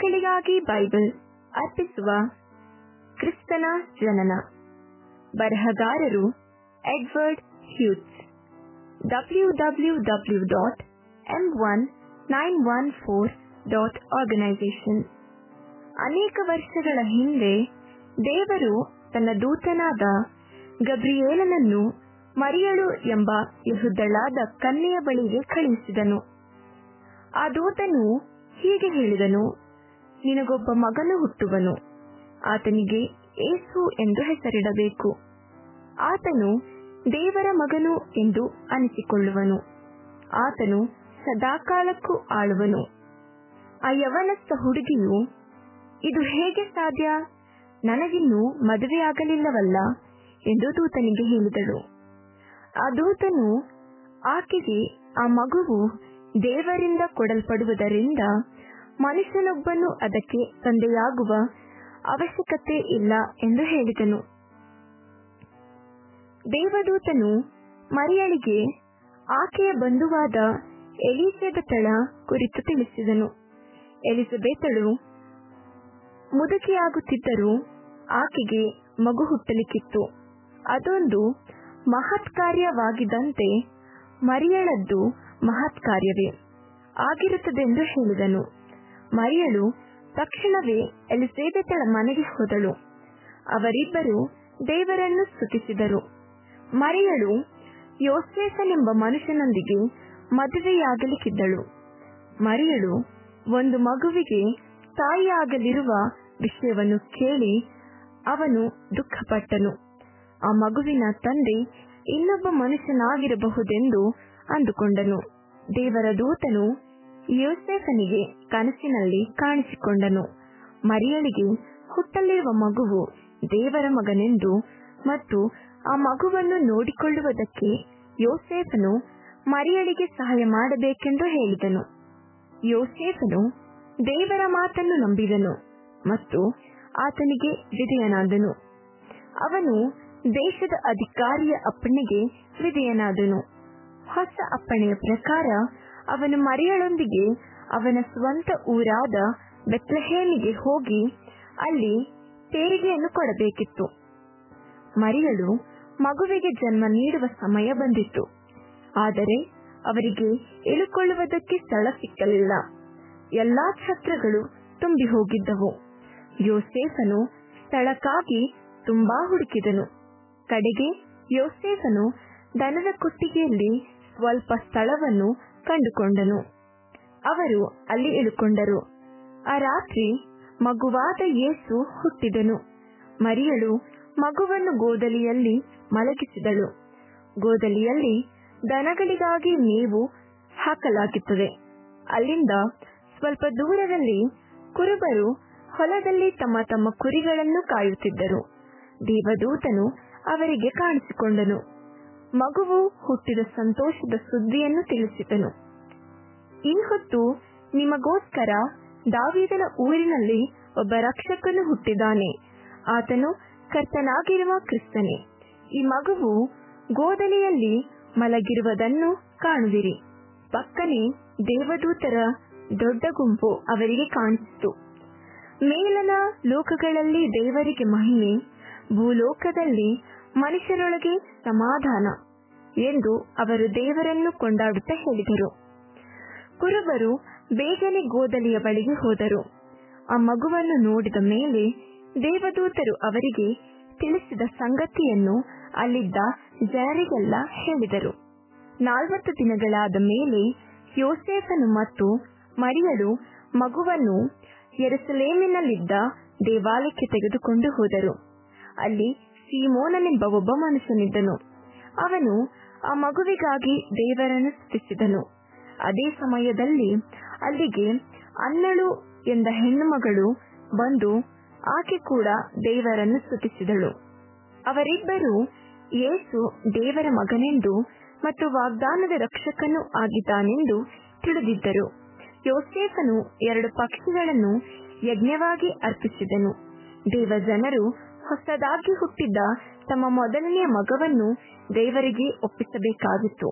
ಮಕ್ಕಳಿಗಾಗಿ ಬೈಬಲ್ ಅರ್ಪಿಸುವ ಕ್ರಿಸ್ತನ ಜನನ ಬರಹಗಾರರು Edward Hewitts W W W dot M one nine one four dot organisation ಅನೇಕ ವರ್ಷಗಳ ಹಿಂದೆ ದೇವರು ತನ್ನ ದೂತನಾದ ಗಬ್ರಿಯೇಲನನ್ನು ಮರಿಯಳು ಎಂಬ ಯಹುದಳಾದ ಕನ್ಯೆಯ ಬಳಿಗೆ ಕಳುಹಿಸಿದನು ಆ ದೂತನು ಹೀಗೆ ಹೇಳಿದನು ನಿನಗೊಬ್ಬ ಮಗನು ಹುಟ್ಟುವನು ಆತನಿಗೆ ಏಸು ಎಂದು ಹೆಸರಿಡಬೇಕು ಆತನು ದೇವರ ಮಗನು ಎಂದು ಅನಿಸಿಕೊಳ್ಳುವನು ಆತನು ಸದಾಕಾಲಕ್ಕೂ ಆಳುವನು ಆ ಯವನಸ್ಥ ಹುಡುಗಿಯು ಇದು ಹೇಗೆ ಸಾಧ್ಯ ನನಗಿನ್ನೂ ಮದುವೆಯಾಗಲಿಲ್ಲವಲ್ಲ ಎಂದು ದೂತನಿಗೆ ಹೇಳಿದಳು ಆ ದೂತನು ಆಕೆಗೆ ಆ ಮಗುವು ದೇವರಿಂದ ಕೊಡಲ್ಪಡುವುದರಿಂದ ಮನುಷ್ಯನೊಬ್ಬನು ಅದಕ್ಕೆ ತಂದೆಯಾಗುವ ಅವಶ್ಯಕತೆ ಇಲ್ಲ ಎಂದು ಹೇಳಿದನು ದೇವದೂತನು ಮರಿಯಳಿಗೆ ಆಕೆಯ ಬಂಧುವಾದ ಎಲಿಸಬೆತಳ ಕುರಿತು ತಿಳಿಸಿದನು ಎಲಿಸಬೆತಳು ಮುದುಕಿಯಾಗುತ್ತಿದ್ದರೂ ಆಕೆಗೆ ಮಗು ಹುಟ್ಟಲಿಕ್ಕಿತ್ತು ಅದೊಂದು ಮಹತ್ ಕಾರ್ಯವಾಗಿದ್ದಂತೆ ಮರಿಯಳದ್ದು ಮಹತ್ ಕಾರ್ಯವೇ ಆಗಿರುತ್ತದೆಂದು ಹೇಳಿದನು ಮರಿಯಳು ತಕ್ಷಣವೇ ಎಲಿಸೇಬೆತಳ ಮನೆಗೆ ಹೋದಳು ಅವರಿಬ್ಬರು ದೇವರನ್ನು ಸ್ತುತಿಸಿದರು ಮರಿಯಳು ಯೋಸೇಫನೆಂಬ ಮನುಷ್ಯನೊಂದಿಗೆ ಮದುವೆಯಾಗಲಿಕ್ಕಿದ್ದಳು ಮರಿಯಳು ಒಂದು ಮಗುವಿಗೆ ತಾಯಿಯಾಗಲಿರುವ ವಿಷಯವನ್ನು ಕೇಳಿ ಅವನು ದುಃಖಪಟ್ಟನು ಆ ಮಗುವಿನ ತಂದೆ ಇನ್ನೊಬ್ಬ ಮನುಷ್ಯನಾಗಿರಬಹುದೆಂದು ಅಂದುಕೊಂಡನು ದೇವರ ದೂತನು ಯೋಸೇಫನಿಗೆ ಕನಸಿನಲ್ಲಿ ಕಾಣಿಸಿಕೊಂಡನು ಮರಿಯಳಿಗೆ ಹುಟ್ಟಲಿರುವ ಮಗುವು ದೇವರ ಮಗನೆಂದು ಮತ್ತು ಆ ಮಗುವನ್ನು ನೋಡಿಕೊಳ್ಳುವುದಕ್ಕೆ ಯೋಸೇಫನು ಮರಿಯಳಿಗೆ ಸಹಾಯ ಮಾಡಬೇಕೆಂದು ಹೇಳಿದನು ಯೋಸೇಫನು ದೇವರ ಮಾತನ್ನು ನಂಬಿದನು ಮತ್ತು ಆತನಿಗೆ ವಿಧೇಯನಾದನು ಅವನು ದೇಶದ ಅಧಿಕಾರಿಯ ಅಪ್ಪಣೆಗೆ ವಿಧೇಯನಾದನು ಹೊಸ ಅಪ್ಪಣೆಯ ಪ್ರಕಾರ ಅವನು ಮರಿಯಳೊಂದಿಗೆ ಅವನ ಸ್ವಂತ ಊರಾದ ಬೆತ್ಲಹೇಮಿಗೆ ಹೋಗಿ ಅಲ್ಲಿ ತೆರಿಗೆಯನ್ನು ಕೊಡಬೇಕಿತ್ತು ಮರಿಯಳು ಮಗುವಿಗೆ ಜನ್ಮ ನೀಡುವ ಸಮಯ ಬಂದಿತ್ತು ಆದರೆ ಅವರಿಗೆ ಇಳುಕೊಳ್ಳುವುದಕ್ಕೆ ಸ್ಥಳ ಸಿಕ್ಕಲಿಲ್ಲ ಎಲ್ಲಾ ಛತ್ರಗಳು ತುಂಬಿ ಹೋಗಿದ್ದವು ಯೋಸೇಫನು ಸ್ಥಳಕ್ಕಾಗಿ ತುಂಬಾ ಹುಡುಕಿದನು ಕಡೆಗೆ ಯೋಸೇಫನು ದನದ ಕೊಟ್ಟಿಗೆಯಲ್ಲಿ ಸ್ವಲ್ಪ ಸ್ಥಳವನ್ನು ಕಂಡುಕೊಂಡನು ಅವರು ಅಲ್ಲಿ ಇಳುಕೊಂಡರು ಆ ರಾತ್ರಿ ಮಗುವಾದ ಯೇಸು ಹುಟ್ಟಿದನು ಮರಿಯಳು ಮಗುವನ್ನು ಗೋದಲಿಯಲ್ಲಿ ಮಲಗಿಸಿದಳು ಗೋದಲಿಯಲ್ಲಿ ದನಗಳಿಗಾಗಿ ಮೇವು ಹಾಕಲಾಗುತ್ತದೆ ಅಲ್ಲಿಂದ ಸ್ವಲ್ಪ ದೂರದಲ್ಲಿ ಕುರುಬರು ಹೊಲದಲ್ಲಿ ತಮ್ಮ ತಮ್ಮ ಕುರಿಗಳನ್ನು ಕಾಯುತ್ತಿದ್ದರು ದೇವದೂತನು ಅವರಿಗೆ ಕಾಣಿಸಿಕೊಂಡನು ಮಗುವು ಹುಟ್ಟಿದ ಸಂತೋಷದ ಸುದ್ದಿಯನ್ನು ತಿಳಿಸಿದನು ಈ ಹೊತ್ತು ನಿಮಗೋಸ್ಕರ ದಾವಿದನ ಊರಿನಲ್ಲಿ ಒಬ್ಬ ರಕ್ಷಕನು ಹುಟ್ಟಿದಾನೆ ಆತನು ಕರ್ತನಾಗಿರುವ ಕ್ರಿಸ್ತನೇ ಈ ಮಗುವು ಗೋದಲಿಯಲ್ಲಿ ಮಲಗಿರುವುದನ್ನು ಕಾಣುವಿರಿ ಪಕ್ಕನೆ ದೇವದೂತರ ದೊಡ್ಡ ಗುಂಪು ಅವರಿಗೆ ಕಾಣಿಸಿತು ಮೇಲನ ಲೋಕಗಳಲ್ಲಿ ದೇವರಿಗೆ ಮಹಿಮೆ ಭೂಲೋಕದಲ್ಲಿ ಮನುಷ್ಯರೊಳಗೆ ಸಮಾಧಾನ ಎಂದು ಅವರು ದೇವರನ್ನು ಕೊಂಡಾಡುತ್ತಾ ಹೇಳಿದರು ಕುರುಬರು ಬೇಗನೆ ಗೋದಲಿಯ ಬಳಿಗೆ ಹೋದರು ಆ ಮಗುವನ್ನು ನೋಡಿದ ಮೇಲೆ ದೇವದೂತರು ಅವರಿಗೆ ತಿಳಿಸಿದ ಸಂಗತಿಯನ್ನು ಅಲ್ಲಿದ್ದ ಜನರಿಗೆಲ್ಲ ಹೇಳಿದರು ನಾಲ್ವತ್ತು ದಿನಗಳಾದ ಮೇಲೆ ಯೋಸೇಫನು ಮತ್ತು ಮರಿಯಳು ಮಗುವನ್ನು ಯೆರೂಸಲೇಮಿನಲ್ಲಿದ್ದ ದೇವಾಲಯಕ್ಕೆ ತೆಗೆದುಕೊಂಡು ಹೋದರು ಅಲ್ಲಿ ಸೀಮೋನನೆಂಬ ಒಬ್ಬ ಮನುಷ್ಯನಿದ್ದನು ಅವನು ಆ ಮಗುವಿಗಾಗಿ ದೇವರನ್ನು ಸ್ತುತಿಸಿದನು ಅದೇ ಸಮಯದಲ್ಲಿ ಅಲ್ಲಿಗೆ ಅನ್ನಳು ಎಂದ ಹೆಣ್ಣು ಮಗಳು ಬಂದು ಆಕೆ ಕೂಡ ದೇವರನ್ನು ಸ್ತುತಿಸಿದಳು ಅವರಿಬ್ಬರು ಯೇಸು ದೇವರ ಮಗನೆಂದು ಮತ್ತು ವಾಗ್ದಾನದ ರಕ್ಷಕನೂ ಆಗಿದ್ದಾನೆಂದು ತಿಳಿದಿದ್ದರು ಯೋಸೇಫನು ಎರಡು ಪಕ್ಷಿಗಳನ್ನು ಯಜ್ಞವಾಗಿ ಅರ್ಪಿಸಿದನು ದೇವಜನರು ಹೊಸದಾಗಿ ಹುಟ್ಟಿದ್ದ ತಮ್ಮ ಮೊದಲನೆಯ ಮಗವನ್ನು ದೇವರಿಗೆ ಒಪ್ಪಿಸಬೇಕಾಗಿತ್ತು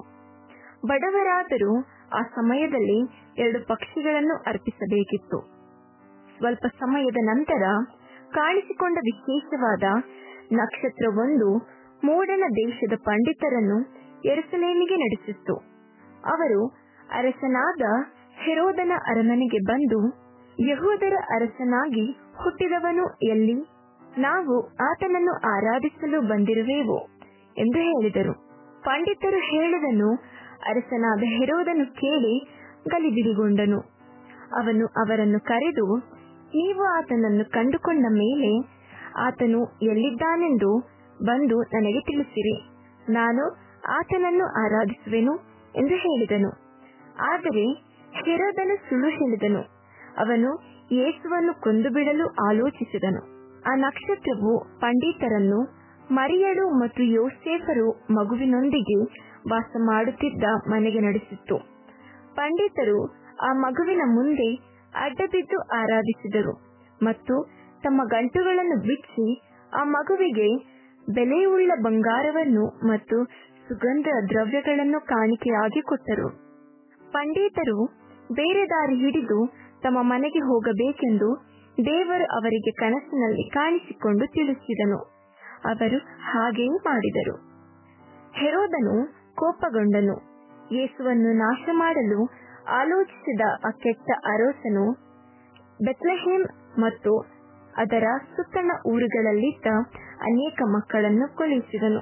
ಬಡವರಾದರೂ ಆ ಸಮಯದಲ್ಲಿ ಎರಡು ಪಕ್ಷಿಗಳನ್ನು ಅರ್ಪಿಸಬೇಕಿತ್ತು ಸ್ವಲ್ಪ ಸಮಯದ ನಂತರ ಕಾಣಿಸಿಕೊಂಡ ವಿಶೇಷವಾದ ನಕ್ಷತ್ರವೊಂದು ಮೂಡಣ ದೇಶದ ಪಂಡಿತರನ್ನು ಎರುಸಲೇಮಿಗೆ ನಡೆಸಿತ್ತು ಅವರು ಅರಸನಾದ ಹೆರೋದನ ಅರಮನೆಗೆ ಬಂದು ಯಹೂದರ ಅರಸನಾಗಿ ಹುಟ್ಟಿದವನು ಎಲ್ಲಿ ನಾವು ಆತನನ್ನು ಆರಾಧಿಸಲು ಬಂದಿರುವೆವು ಎಂದು ಹೇಳಿದರು ಪಂಡಿತರು ಹೇಳಿದನು ಅರಸನಾದ ಹೆರೋದನು ಕೇಳಿ ಗಲಿಬಿಲಿಗೊಂಡನು ಅವನು ಅವರನ್ನು ಕರೆದು ನೀವು ಆತನನ್ನು ಕಂಡುಕೊಂಡ ಮೇಲೆ ಆತನು ಎಲ್ಲಿದ್ದಾನೆಂದು ಬಂದು ನನಗೆ ತಿಳಿಸಿರಿ ನಾನು ಆತನನ್ನು ಆರಾಧಿಸುವೆನು ಎಂದು ಹೇಳಿದನು ಆದರೆ ಹೆರೋದನು ಸುಳ್ಳು ಹೇಳಿದನು ಅವನು ಯೇಸುವನ್ನು ಕೊಂದು ಬಿಡಲು ಆಲೋಚಿಸಿದನು ಆ ನಕ್ಷತ್ರವು ಪಂಡಿತರನ್ನು ಮರಿಯಳು ಮತ್ತು ಯೋಸೇಫರು ಮಗುವಿನೊಂದಿಗೆ ವಾಸ ಮಾಡುತ್ತಿದ್ದ ಮನೆಗೆ ನಡೆಸಿತ್ತು ಪಂಡಿತರು ಆ ಮಗುವಿನ ಮುಂದೆ ಅಡ್ಡಬಿದ್ದು ಆರಾಧಿಸಿದರು ಮತ್ತು ತಮ್ಮ ಗಂಟುಗಳನ್ನು ಬಿಚ್ಚಿ ಆ ಮಗುವಿಗೆ ಬೆಲೆಯುಳ್ಳ ಬಂಗಾರವನ್ನು ಮತ್ತು ಸುಗಂಧ ದ್ರವ್ಯಗಳನ್ನು ಕಾಣಿಕೆಯಾಗಿ ಕೊಟ್ಟರು ಪಂಡಿತರು ಬೇರೆ ದಾರಿ ಹಿಡಿದು ತಮ್ಮ ಮನೆಗೆ ಹೋಗಬೇಕೆಂದು ದೇವರು ಅವರಿಗೆ ಕನಸಿನಲ್ಲಿ ಕಾಣಿಸಿಕೊಂಡು ತಿಳಿಸಿದನು ಅವರು ಹಾಗೆಯೇ ಮಾಡಿದರು ಹೆರೋದನು ಕೋಪಗೊಂಡನು ಯೇಸುವನ್ನು ನಾಶ ಮಾಡಲು ಆಲೋಚಿಸಿದ ಆ ಕೆಟ್ಟ ಅರೋಸನು ಬೆತ್ಲೆಹೇಮ್ ಮತ್ತು ಅದರ ಸುತ್ತಣ ಊರುಗಳಲ್ಲಿದ್ದ ಅನೇಕ ಮಕ್ಕಳನ್ನು ಕೊಲ್ಲಿಸಿದನು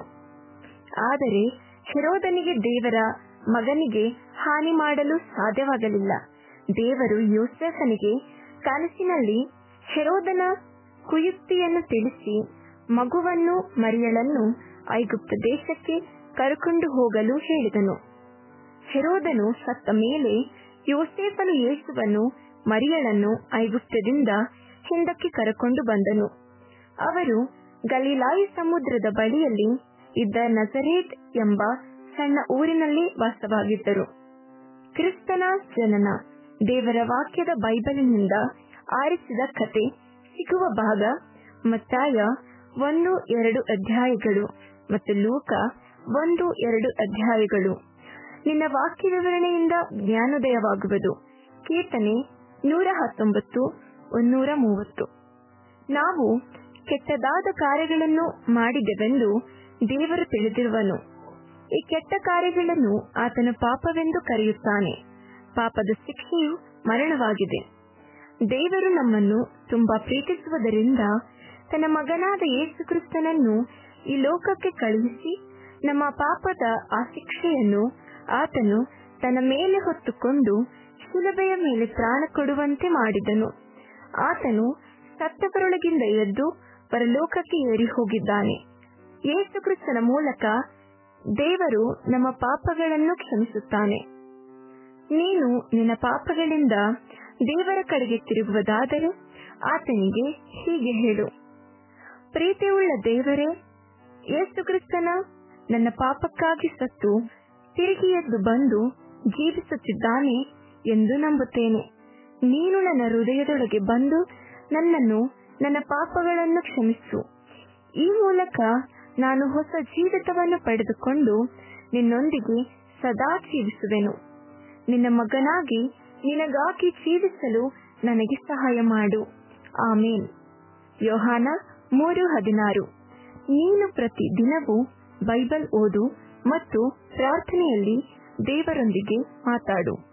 ಆದರೆ ಹೆರೋದನಿಗೆ ದೇವರ ಮಗನಿಗೆ ಹಾನಿ ಮಾಡಲು ಸಾಧ್ಯವಾಗಲಿಲ್ಲ ದೇವರು ಯೋಸೆಫನಿಗೆ ಕನಸಿನಲ್ಲಿ ಹೆರೋದನ ಕುಯುಕ್ತಿಯನ್ನು ತಿಳಿಸಿ ಮಗುವನ್ನು ಮರಿಯಳನ್ನು ಐಗುಪ್ತ ದೇಶಕ್ಕೆ ಕರೆಕೊಂಡು ಹೋಗಲು ಹೇಳಿದನು ಹೆರೋದನು ಸತ್ತ ಮೇಲೆ ಯೋಸೇಫನು ಯೇಸುವನ್ನು ಮರಿಯಳನ್ನು ಐಗುಪ್ತದಿಂದ ಹಿಂದಕ್ಕೆ ಕರೆಕೊಂಡು ಬಂದನು ಅವರು ಗಲೀಲಾಯಿ ಸಮುದ್ರದ ಬಳಿಯಲ್ಲಿ ಇದ್ದ ನಜರೇತ್ ಎಂಬ ಸಣ್ಣ ಊರಿನಲ್ಲಿ ವಾಸವಾಗಿದ್ದರು ಕ್ರಿಸ್ತನ ಜನನ ದೇವರ ವಾಕ್ಯದ ಬೈಬಲಿನಿಂದ ಆರಿಸಿದ ಕತೆ ಸಿಗುವ ಭಾಗ ಮತ್ತಾಯ ಒಂದು ಎರಡು ಅಧ್ಯಾಯಗಳು ಮತ್ತು ಲೂಕ ಒಂದು ಎರಡು ಅಧ್ಯಾಯಗಳು ನಿನ್ನ ವಾಕ್ಯ ವಿವರಣೆಯಿಂದ ಜ್ಞಾನೋದಯವಾಗುವುದು ಕೀರ್ತನೆ ನೂರ ಹತ್ತೊಂಬತ್ತು ಒನ್ನೂರ ಮೂವತ್ತು ನಾವು ಕೆಟ್ಟದಾದ ಕಾರ್ಯಗಳನ್ನು ಮಾಡಿದೆವೆಂದು ದೇವರು ತಿಳಿದಿರುವನು ಈ ಕೆಟ್ಟ ಕಾರ್ಯಗಳನ್ನು ಆತನ ಪಾಪವೆಂದು ಕರೆಯುತ್ತಾನೆ ಪಾಪದ ಶಿಕ್ಷೆಯು ಮರಣವಾಗಿದೆ ದೇವರು ನಮ್ಮನ್ನು ತುಂಬಾ ಪ್ರೀತಿಸುವುದರಿಂದ ತನ್ನ ಮಗನಾದ ಯೇಸು ಕ್ರಿಸ್ತನನ್ನು ಈ ಲೋಕಕ್ಕೆ ಕಳುಹಿಸಿ ನಮ್ಮ ಪಾಪದ ಆ ಶಿಕ್ಷೆಯನ್ನು ಆತನು ತನ್ನ ಮೇಲೆ ಹೊತ್ತುಕೊಂಡು ಶಿಲುಬೆಯ ಮೇಲೆ ಪ್ರಾಣ ಕೊಡುವಂತೆ ಮಾಡಿದನು ಆತನು ಸತ್ತವರೊಳಗಿಂದ ಎದ್ದು ಪರಲೋಕಕ್ಕೆ ಏರಿ ಹೋಗಿದ್ದಾನೆ ಯೇಸು ಕ್ರಿಸ್ತನ ಮೂಲಕ ದೇವರು ನಮ್ಮ ಪಾಪಗಳನ್ನು ಕ್ಷಮಿಸುತ್ತಾನೆ ನೀನು ನಿನ್ನ ಪಾಪಗಳಿಂದ ದೇವರ ಕಡೆಗೆ ತಿರುಗುವುದಾದರೆ ಆತನಿಗೆ ಹೀಗೆ ಹೇಳು ಪ್ರೀತಿಯುಳ್ಳ ದೇವರೇ ಯೇಸು ಕ್ರಿಸ್ತನ ನನ್ನ ಪಾಪಕ್ಕಾಗಿ ಸತ್ತು ತಿರುಗಿ ಎದ್ದು ಬಂದು ಜೀವಿಸುತ್ತಿದ್ದಾನೆ ಎಂದು ನಂಬುತ್ತೇನೆ ನೀನು ನನ್ನ ಹೃದಯದೊಳಗೆ ಬಂದು ನನ್ನನ್ನು ನನ್ನ ಪಾಪಗಳನ್ನು ಕ್ಷಮಿಸು ಈ ಮೂಲಕ ನಾನು ಹೊಸ ಜೀವಿತವನ್ನು ಪಡೆದುಕೊಂಡು ನಿನ್ನೊಂದಿಗೆ ಸದಾ ಜೀವಿಸುವೆನು ನಿನ್ನ ಮಗನಾಗಿ ನಿನಗಾಗಿ ಜೀವಿಸಲು ನನಗೆ ಸಹಾಯ ಮಾಡು ಆಮೇನ್ ಯೋಹಾನ ಮೂರು ಹದಿನಾರು ನೀನು ಪ್ರತಿ ದಿನವೂ ಬೈಬಲ್ ಓದು ಮತ್ತು ಪ್ರಾರ್ಥನೆಯಲ್ಲಿ ದೇವರೊಂದಿಗೆ ಮಾತಾಡು